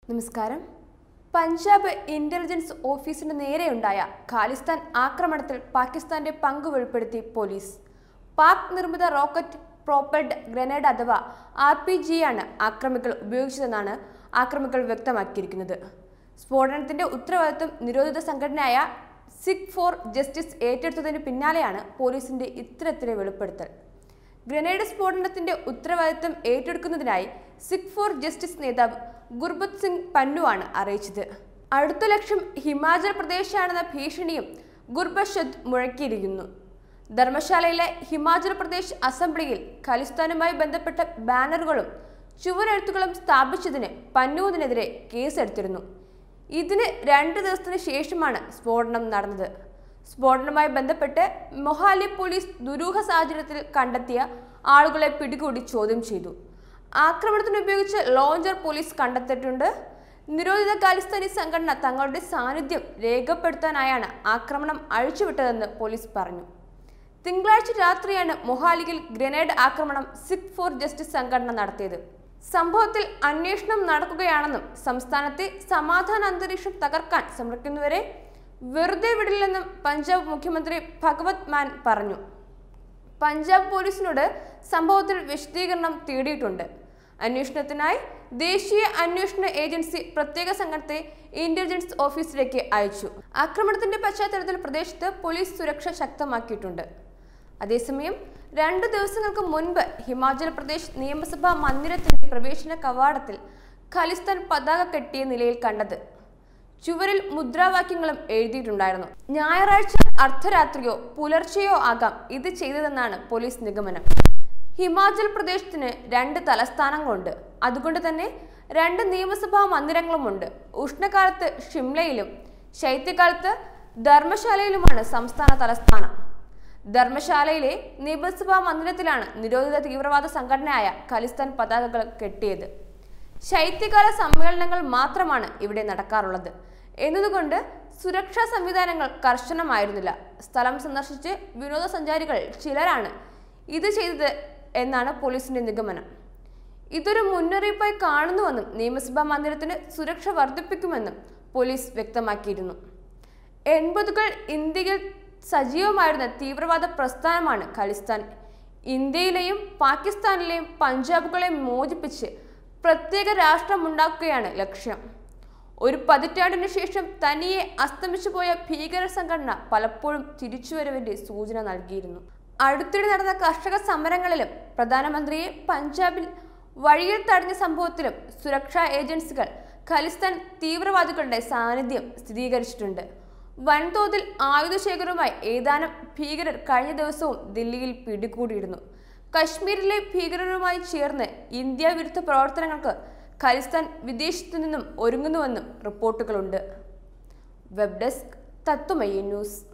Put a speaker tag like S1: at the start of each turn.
S1: നമസ്കാരം പഞ്ചാബ് ഇന്റലിജൻസ് ഓഫീസിന് നേരെയുണ്ടായ ഖാലിസ്ഥാൻ ആക്രമണത്തിൽ പാകിസ്ഥാന്റെ പങ്ക് വെളിപ്പെടുത്തി പോലീസ് പാക് നിർമ്മിത റോക്കറ്റ് പ്രോപ്പൽഡ് ഗ്രനേഡ് അഥവാ ആർ പി ജിയാണ് ആക്രമികൾ ഉപയോഗിച്ചതെന്നാണ് ആക്രമികൾ വ്യക്തമാക്കിയിരിക്കുന്നത് സ്ഫോടനത്തിന്റെ ഉത്തരവാദിത്വം നിരോധിത സംഘടനയായ സിഖ് ഫോർ ജസ്റ്റിസ് ഏറ്റെടുത്തതിന് പിന്നാലെയാണ് പോലീസിന്റെ ഇത്തരത്തിലെ വെളിപ്പെടുത്തൽ ഗ്രനേഡ് സ്ഫോടനത്തിന്റെ ഉത്തരവാദിത്തം ഏറ്റെടുക്കുന്നതിനായി സിഖ് ഫോർ ജസ്റ്റിസ് നേതാവ് ഗുർബത് സിംഗ് പന്നുവാണ് അറിയിച്ചത് അടുത്ത ലക്ഷ്യം ഹിമാചൽ പ്രദേശാണെന്ന ഭീഷണിയും ഗുർബഷദ് മുഴക്കിയിരിക്കുന്നു ധർമ്മശാലയിലെ ഹിമാചൽ പ്രദേശ് അസംബ്ലിയിൽ ഖലിസ്ഥാനുമായി ബന്ധപ്പെട്ട ബാനറുകളും ചുവരെഴുത്തുകളും സ്ഥാപിച്ചതിന് പന്നുവിനെതിരെ കേസെടുത്തിരുന്നു ഇതിന് രണ്ട് ദിവസത്തിന് ശേഷമാണ് സ്ഫോടനം നടന്നത് സ്ഫോടനവുമായി ബന്ധപ്പെട്ട് മൊഹാലി പോലീസ് ദുരൂഹ സാഹചര്യത്തിൽ കണ്ടെത്തിയ ആളുകളെ പിടികൂടി ചോദ്യം ചെയ്തു ആക്രമണത്തിന് ഉപയോഗിച്ച ലോഞ്ചർ പോലീസ് കണ്ടെത്തിയിട്ടുണ്ട് നിരോധിത ഖാലിസ്ഥാനി സംഘടന തങ്ങളുടെ സാന്നിധ്യം രേഖപ്പെടുത്താനായാണ് ആക്രമണം അഴിച്ചുവിട്ടതെന്ന് പോലീസ് പറഞ്ഞു തിങ്കളാഴ്ച രാത്രിയാണ് മൊഹാലിയിൽ ഗ്രനേഡ് ആക്രമണം സിഖ് ഫോർ ജസ്റ്റിസ് സംഘടന നടത്തിയത് സംഭവത്തിൽ അന്വേഷണം നടക്കുകയാണെന്നും സംസ്ഥാനത്തെ സമാധാന അന്തരീക്ഷം തകർക്കാൻ ശ്രമിക്കുന്നവരെ വെറുതെ വിടില്ലെന്നും പഞ്ചാബ് മുഖ്യമന്ത്രി ഭഗവത് മാൻ പറഞ്ഞു പഞ്ചാബ് പോലീസിനോട് സംഭവത്തിൽ വിശദീകരണം തേടിയിട്ടുണ്ട് അന്വേഷണത്തിനായി ദേശീയ അന്വേഷണ ഏജൻസി പ്രത്യേക സംഘത്തെ ഇന്റലിജൻസ് ഓഫീസിലേക്ക് അയച്ചു ആക്രമണത്തിന്റെ പശ്ചാത്തലത്തിൽ പ്രദേശത്ത് പോലീസ് സുരക്ഷ ശക്തമാക്കിയിട്ടുണ്ട് അതേസമയം രണ്ടു ദിവസങ്ങൾക്ക് മുൻപ് ഹിമാചൽ പ്രദേശ് നിയമസഭാ മന്ദിരത്തിന്റെ പ്രവേശന കവാടത്തിൽ ഖലിസ്ഥാൻ പതാക കെട്ടിയ നിലയിൽ കണ്ടത് ചുവരിൽ മുദ്രാവാക്യങ്ങളും എഴുതിയിട്ടുണ്ടായിരുന്നു ഞായറാഴ്ച അർദ്ധരാത്രിയോ പുലർച്ചെയോ ആകാം ഇത് ചെയ്തതെന്നാണ് പോലീസ് നിഗമനം ഹിമാചൽ പ്രദേശത്തിന് രണ്ട് തലസ്ഥാനങ്ങളുണ്ട് അതുകൊണ്ട് തന്നെ രണ്ട് നിയമസഭാ മന്ദിരങ്ങളുമുണ്ട് ഉഷ്ണകാലത്ത് ഷിംലയിലും ശൈത്യകാലത്ത് ധർമ്മശാലയിലുമാണ് സംസ്ഥാന തലസ്ഥാനം ധർമ്മശാലയിലെ നിയമസഭാ മന്ദിരത്തിലാണ് നിരോധിത തീവ്രവാദ സംഘടനയായ ഖലിസ്ഥാൻ പതാകകൾ കെട്ടിയത് ശൈത്യകാല സമ്മേളനങ്ങൾ മാത്രമാണ് ഇവിടെ നടക്കാറുള്ളത് എന്നതുകൊണ്ട് സുരക്ഷാ സംവിധാനങ്ങൾ കർശനമായിരുന്നില്ല സ്ഥലം സന്ദർശിച്ച് വിനോദസഞ്ചാരികൾ ചിലരാണ് ഇത് ചെയ്തത് എന്നാണ് പോലീസിന്റെ നിഗമനം ഇതൊരു മുന്നറിയിപ്പായി കാണുന്നുവെന്നും നിയമസഭാ മന്ദിരത്തിന് സുരക്ഷ വർദ്ധിപ്പിക്കുമെന്നും പോലീസ് വ്യക്തമാക്കിയിരുന്നു എൺപതുകൾ ഇന്ത്യയിൽ സജീവമായിരുന്ന തീവ്രവാദ പ്രസ്ഥാനമാണ് ഖലിസ്ഥാൻ ഇന്ത്യയിലെയും പാകിസ്ഥാനിലെയും പഞ്ചാബുകളെയും മോചിപ്പിച്ച് പ്രത്യേക രാഷ്ട്രമുണ്ടാക്കുകയാണ് ലക്ഷ്യം ഒരു പതിറ്റാണ്ടിനു ശേഷം തനിയെ അസ്തമിച്ചു പോയ ഭീകര സംഘടന പലപ്പോഴും തിരിച്ചുവരവിന്റെ സൂചന നൽകിയിരുന്നു അടുത്തിടെ നടന്ന കർഷക സമരങ്ങളിലും പ്രധാനമന്ത്രിയെ പഞ്ചാബിൽ വഴിയിൽ തടഞ്ഞ സംഭവത്തിലും സുരക്ഷാ ഏജൻസികൾ ഖലിസ്ഥാൻ തീവ്രവാദികളുടെ സാന്നിധ്യം സ്ഥിരീകരിച്ചിട്ടുണ്ട് വൻതോതിൽ ആയുധശേഖരവുമായി ഏതാനും ഭീകരർ കഴിഞ്ഞ ദിവസവും ദില്ലിയിൽ പിടികൂടിയിരുന്നു കശ്മീരിലെ ഭീകരരുമായി ചേർന്ന് ഇന്ത്യ വിരുദ്ധ പ്രവർത്തനങ്ങൾക്ക് ഖലിസ്ഥാൻ വിദേശത്തു നിന്നും ഒരുങ്ങുന്നുവെന്നും റിപ്പോർട്ടുകളുണ്ട് വെബ് ഡെസ്ക് തത്വമയി ന്യൂസ്